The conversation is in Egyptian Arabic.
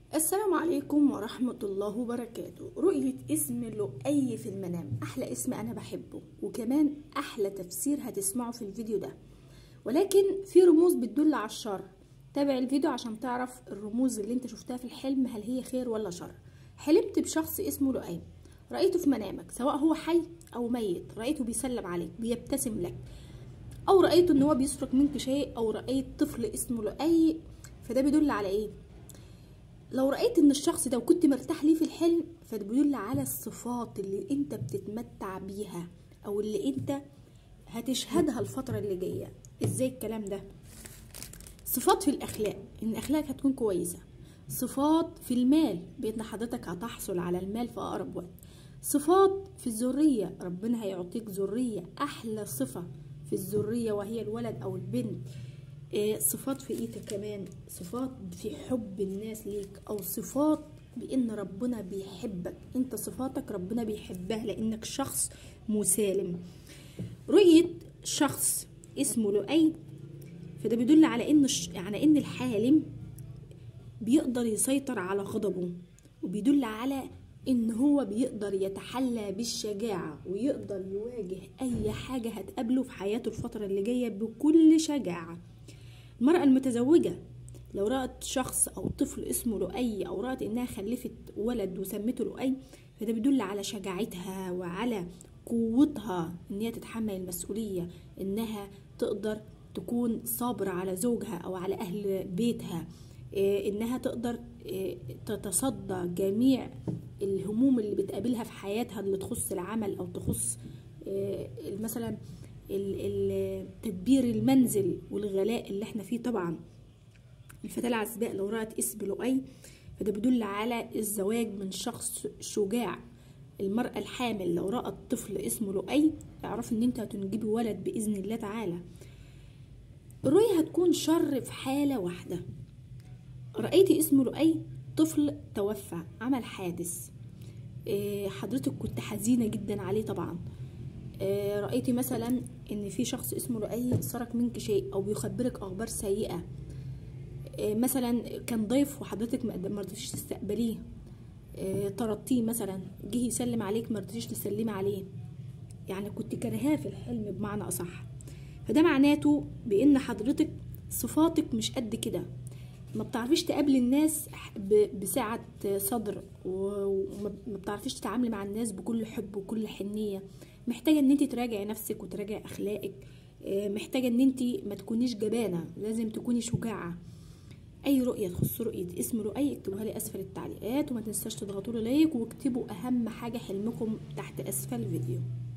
السلام عليكم ورحمة الله وبركاته رؤية اسم لؤي في المنام أحلى اسم أنا بحبه وكمان أحلى تفسير هتسمعه في الفيديو ده ولكن في رموز بتدل على الشر تابع الفيديو عشان تعرف الرموز اللي انت شفتها في الحلم هل هي خير ولا شر حلمت بشخص اسمه لؤي رأيته في منامك سواء هو حي أو ميت رأيته بيسلم عليك بيبتسم لك أو رأيته إن هو بيسرق منك شيء أو رأيت طفل اسمه لؤي فده بيدل على إيه؟ لو رأيت ان الشخص ده وكنت مرتاح ليه في الحلم فده بيدل على الصفات اللي انت بتتمتع بيها او اللي انت هتشهدها الفترة اللي جاية ازاي الكلام ده صفات في الاخلاق ان اخلاقك هتكون كويسة صفات في المال بان حضرتك هتحصل على المال في اقرب وقت صفات في الذرية ربنا هيعطيك ذرية احلى صفة في الذرية وهي الولد او البنت صفات في ايه كمان صفات في حب الناس ليك او صفات بان ربنا بيحبك انت صفاتك ربنا بيحبها لانك شخص مسالم رؤية شخص اسمه لؤي فده بيدل على ان على ان الحالم بيقدر يسيطر على غضبه وبيدل على ان هو بيقدر يتحلى بالشجاعة ويقدر يواجه اي حاجة هتقابله في حياته الفترة اللي جاية بكل شجاعة المرأة المتزوجة لو رأت شخص أو طفل اسمه لؤي أو رأت إنها خلفت ولد وسمته لؤي فده بيدل على شجاعتها وعلى قوتها إن هي تتحمل المسؤولية إنها تقدر تكون صابرة على زوجها أو على أهل بيتها إنها تقدر تتصدى جميع الهموم اللي بتقابلها في حياتها اللي تخص العمل أو تخص مثلا تدبير المنزل والغلاء اللي احنا فيه طبعا الفتاة العزباء لو رأت اسم لؤي فده بيدل على الزواج من شخص شجاع المرأة الحامل لو رأت طفل اسمه لؤي اعرف ان انت هتنجبي ولد بإذن الله تعالى الرؤية هتكون شر في حالة واحدة رأيتي اسمه لؤي طفل توفى عمل حادث حضرتك كنت حزينة جدا عليه طبعا رأيتي مثلا ان في شخص اسمه لؤي سرق منك شيء او بيخبرك اخبار سيئة مثلا كان ضيف وحضرتك ما رضيتيش تستقبليه طردتيه مثلا جه يسلم عليك ما رضيتيش تسلمي عليه يعني كنت كرهاه في الحلم بمعنى اصح فده معناته بان حضرتك صفاتك مش قد كده ما بتعرفيش تقابلي الناس بسعة صدر وما بتعرفيش تتعاملي مع الناس بكل حب وكل حنية محتاجة ان انت تراجعي نفسك وتراجعي اخلاقك محتاجة ان انت ما تكونيش جبانة لازم تكوني شجاعة اي رؤية تخص رؤية اسم رؤية اكتبوها لي اسفل التعليقات وما تنساش تضغطوا لي لايك واكتبوا اهم حاجة حلمكم تحت اسفل الفيديو